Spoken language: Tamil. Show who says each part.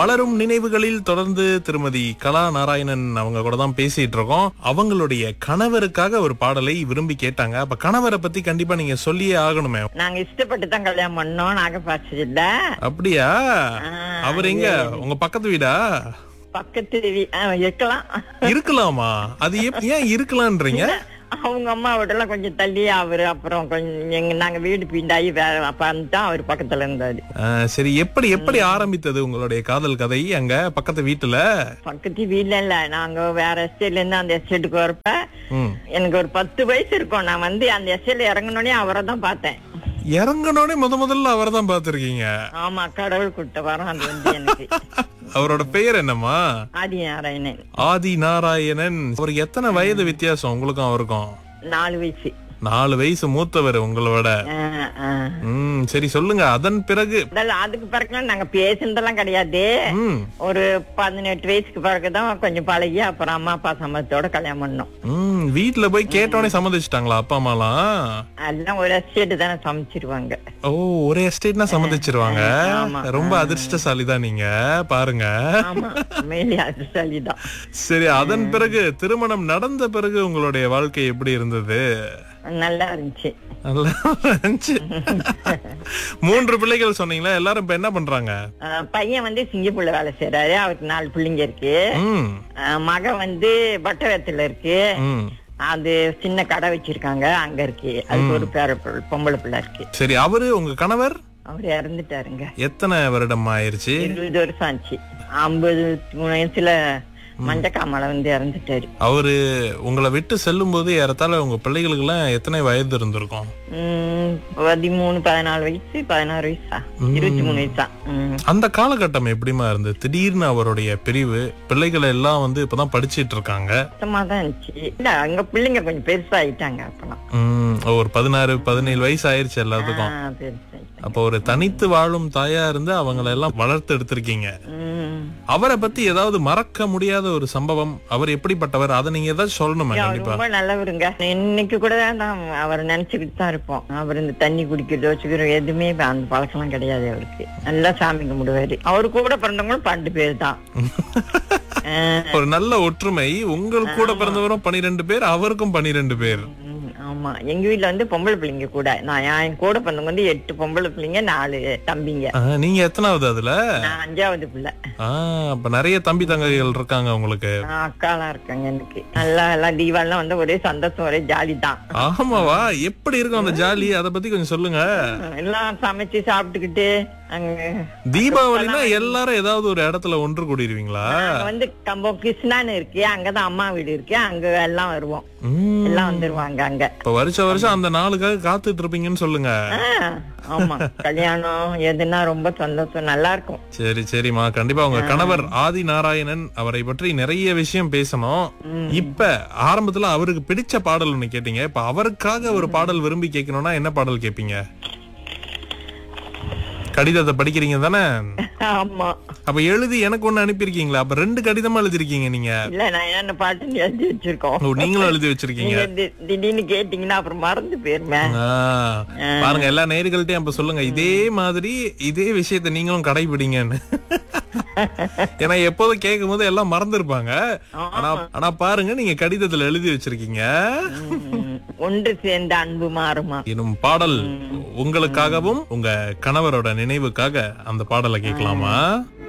Speaker 1: மலரும் நினைவுகளில் தொடர்ந்து திருமதி கலா நாராயணன் அவங்க கூட தான் பேசிட்டு இருக்கோம் அவங்களுடைய கணவருக்காக ஒரு பாடலை விரும்பி கேட்டாங்க அப்ப கணவரை பத்தி கண்டிப்பா நீங்க சொல்லியே ஆகணுமே
Speaker 2: நாங்க இஷ்டப்பட்டு தான் கல்யாணம் பண்ணோம் நாகப்பாசியில
Speaker 1: அப்படியா
Speaker 2: ஆ,
Speaker 1: அவர் எங்க உங்க பக்கத்து வீடா
Speaker 2: பக்கத்து வீ- ஆ, இருக்கலாம்
Speaker 1: இருக்கலாமா அது எப்- ஏன் இருக்கலான்றீங்க
Speaker 2: அவங்க அம்மா வீட்டெல்லாம் கொஞ்சம் தள்ளி அவரு அப்புறம் கொஞ்சம் எங்க நாங்க வீடு பீண்டாயி வேற அப்ப தான் அவர் பக்கத்துல இருந்தாரு
Speaker 1: ஆ, சரி எப்படி எப்படி ஆரம்பித்தது உங்களுடைய காதல் கதை அங்க பக்கத்து வீட்டுல
Speaker 2: பக்கத்து வீட்ல இல்ல நாங்க வேற எஸ்டேட்ல இருந்து அந்த எஸ்டேட்டுக்கு வரப்ப
Speaker 1: ம்.
Speaker 2: எனக்கு ஒரு பத்து வயசு இருக்கும் நான் வந்து அந்த எஸ்டேட்ல இறங்கினோடனே அவரை தான் பார்த்தேன்
Speaker 1: இறங்கனோடனே முத முதல்ல அவரை தான் பாத்திருக்கீங்க
Speaker 2: ஆமா கடவுள் கொடுத்த வரம் அது வந்து எனக்கு
Speaker 1: அவரோட பெயர் என்னம்மா
Speaker 2: ஆதி நாராயணன்
Speaker 1: ஆதி நாராயணன் அவருக்கு எத்தனை வயது வித்தியாசம் உங்களுக்கும் அவருக்கும்
Speaker 2: நாலு வயசு
Speaker 1: நாலு வயசு மூத்தவர் உங்களோட
Speaker 2: ஆ, ஆ.
Speaker 1: ம் சரி சொல்லுங்க அதன் பிறகு
Speaker 2: அதெல்லாம் அதுக்கு பிறகுலாம் நாங்க பேசுனதெல்லாம் கிடையாது
Speaker 1: ம்
Speaker 2: ஒரு பதினெட்டு வயசுக்கு பிறகுதான் கொஞ்சம் பழகி அப்புறம் அம்மா அப்பா சம்மதத்தோட கல்யாணம் பண்ணோம்
Speaker 1: ம் வீட்டுல போய் கேட்டோடனே சம்மதிச்சிட்டாங்களா அப்பா அம்மாலாம்
Speaker 2: எல்லாம் ஒரு எஸ்டேட் தானே சமைச்சிருவாங்க
Speaker 1: ஓ ஒரே எஸ்டேட்னா சம்மதிச்சிருவாங்க
Speaker 2: ஆமா.
Speaker 1: ரொம்ப அதிர்ஷ்டசாலி தான் நீங்க பாருங்க
Speaker 2: ஆமா மேலே அது சரிதான்
Speaker 1: சரி அதன் பிறகு திருமணம் நடந்த பிறகு உங்களுடைய வாழ்க்கை எப்படி இருந்தது
Speaker 2: நல்லா இருந்துச்சு
Speaker 1: நல்லா இருந்துச்சு. மூன்று பிள்ளைகள் சொன்னீங்களா எல்லாரும் இப்ப என்ன பண்றாங்க
Speaker 2: ஆஹ் பையன் வந்து சிங்கப்பூர்ல வேலை செய்யறாரு அவருக்கு நாலு பிள்ளைங்க இருக்கு
Speaker 1: ம்
Speaker 2: ஆஹ் மகன் வந்து பட்டவத்துல இருக்கு
Speaker 1: ம்
Speaker 2: அது சின்ன கடை வச்சிருக்காங்க அங்க இருக்கு அதுக்கு ஒரு பேர பிள்ளை- பொம்பளை பிள்ளை இருக்கு
Speaker 1: சரி அவரு உங்க கணவர்
Speaker 2: அவர் இறந்துட்டாருங்க
Speaker 1: எத்தனை வருடம் ஆயிருச்சு
Speaker 2: இருபது வருஷம் ஆச்சு ஐம்பது மூணு வயசுல மஞ்சக்காமலை வந்து இறந்துட்டாரு
Speaker 1: அவரு உங்களை விட்டு செல்லும் போது ஏறத்தாழ உங்க பிள்ளைகளுக்கு எல்லாம் எத்தனை வயது இருந்திருக்கும்
Speaker 2: உம் பதிமூணு பதினாலு வயசு பதினாறு வயசா இருபத்தி மூணு வயசா உம்
Speaker 1: அந்த காலகட்டம் எப்படிமா இருந்தது திடீர்னு அவருடைய பிரிவு பிள்ளைகள் எல்லாம் வந்து இப்பதான் படிச்சிட்டு இருக்காங்க
Speaker 2: கஷ்டமா தான் இருந்துச்சு இல்ல அங்க பிள்ளைங்க கொஞ்சம் பெருசாயிட்டாங்க அப்பெல்லாம்
Speaker 1: உம் ஒரு பதினாறு பதினேழு வயசு ஆயிருச்சு எல்லாத்துக்கும்
Speaker 2: ஆஹ் பெருசாயிட்டாங்க
Speaker 1: அப்போ ஒரு தனித்து வாழும் தாயா இருந்து அவங்கள எல்லாம் வளர்த்து எடுத்திருக்கீங்க
Speaker 2: உம்
Speaker 1: அவரை பத்தி ஏதாவது மறக்க முடியாத ஒரு சம்பவம் அவர் எப்படிப்பட்டவர் அதை நீங்க ஏதாவது சொல்லணுமா
Speaker 2: அவர்
Speaker 1: கண்டிப்பா
Speaker 2: ரொம்ப நல்லவருங்க இன்னைக்கு கூட தான் அவர் நினைச்சுக்கிட்டு தான் இருப்போம் அவர் இந்த தண்ணி குடிக்கிறதோ வச்சுக்கிறோம் எதுவுமே அந்த பழக்கம்லாம் கிடையாது அவருக்கு நல்லா சாமி கும்பிடுவாரு அவரு கூட பிறந்தவங்களும் பன்னெண்டு பேர் தான் ஆஹ்
Speaker 1: ஒரு நல்ல ஒற்றுமை உங்கள் கூட பிறந்தவரும் பனிரெண்டு பேர் அவருக்கும் பனிரெண்டு பேர்
Speaker 2: உம், ஆமா எங்க வீட்ல வந்து பொம்பளை பிள்ளைங்க கூட நான் என் கூட பிறந்தவங்க வந்து எட்டு பொம்பளை பிள்ளைங்க நாலு தம்பிங்க
Speaker 1: ஆ, நீங்க எத்தனாவது அதுல
Speaker 2: நான் அஞ்சாவது பிள்ளை
Speaker 1: ஆஹ் அப்ப நிறைய தம்பி தங்கைகள் இருக்காங்க உங்களுக்கு
Speaker 2: நான் அக்காலாம் இருக்காங்க எனக்கு நல்லா எல்லாம் தீபாவளிலாம் வந்து ஒரே சந்தோஷம் ஒரே ஜாலி தான்
Speaker 1: ஆமாவா எப்படி இருக்கும் அந்த ஜாலி அத பத்தி கொஞ்சம் சொல்லுங்க
Speaker 2: எல்லாம் சமைச்சு சாப்பிட்டுக்கிட்டு அங்க
Speaker 1: தீபாவளினா எல்லாரும் ஏதாவது ஒரு இடத்துல ஒன்று கூடிடுவீங்களா
Speaker 2: அங்க வந்து கம்பம் கிருஷ்ணான்னு இருக்கு அங்கதான் அம்மா வீடு இருக்கு அங்க எல்லாம் வருவோம்
Speaker 1: உம்
Speaker 2: எல்லாம் வந்துருவாங்க அங்க
Speaker 1: இப்ப வருஷ வருஷம் அந்த நாளுக்காக காத்துட்டு இருப்பீங்கன்னு சொல்லுங்க
Speaker 2: ஆ, ஆமா கல்யாணம் எதுனா ரொம்ப சந்தோஷம் நல்லா இருக்கும்
Speaker 1: சரி சரிம்மா கண்டிப்பா உங்க கணவர் ஆதி நாராயணன் அவரை பற்றி நிறைய விஷயம் பேசணும் இப்ப ஆரம்பத்துல அவருக்கு பிடிச்ச பாடல் ஒண்ணு கேட்டீங்க இப்ப அவருக்காக ஒரு பாடல் விரும்பி கேட்கணும்னா என்ன பாடல் கேட்பீங்க கடிதத்தை படிக்கிறீங்க தானே
Speaker 2: ஆமா
Speaker 1: அப்ப எழுதி எனக்கு ஒண்ணு அனுப்பியிருக்கீங்களா அப்ப ரெண்டு கடிதமா எழுதிருக்கீங்க நீங்க
Speaker 2: இல்ல நான் என்ன பாட்டுன்னு எழுதி வச்சிருக்கோம்
Speaker 1: ஓ, நீங்களும் எழுதி வச்சிருக்கீங்க
Speaker 2: நீங்க தி- திடீர்னு கேட்டீங்கன்னா அப்புறம் மறந்து போயிருமே
Speaker 1: ஆ, பாருங்க எல்லா நேயர்கள்ட்டையும் அப்ப சொல்லுங்க இதே மாதிரி இதே விஷயத்த நீங்களும் கடைபிடிங்கன்னு ஏன்னா எப்போதும் கேட்கும் போது எல்லாம் மறந்துருப்பாங்க ஆனா ஆனா பாருங்க நீங்க கடிதத்துல எழுதி வச்சிருக்கீங்க
Speaker 2: ம், ஒன்று சேர்ந்த அன்பு மாறுமா
Speaker 1: எனும் பாடல் உங்களுக்காகவும் உங்க கணவரோட நினைவுக்காக அந்த பாடலை கேட்கலாமா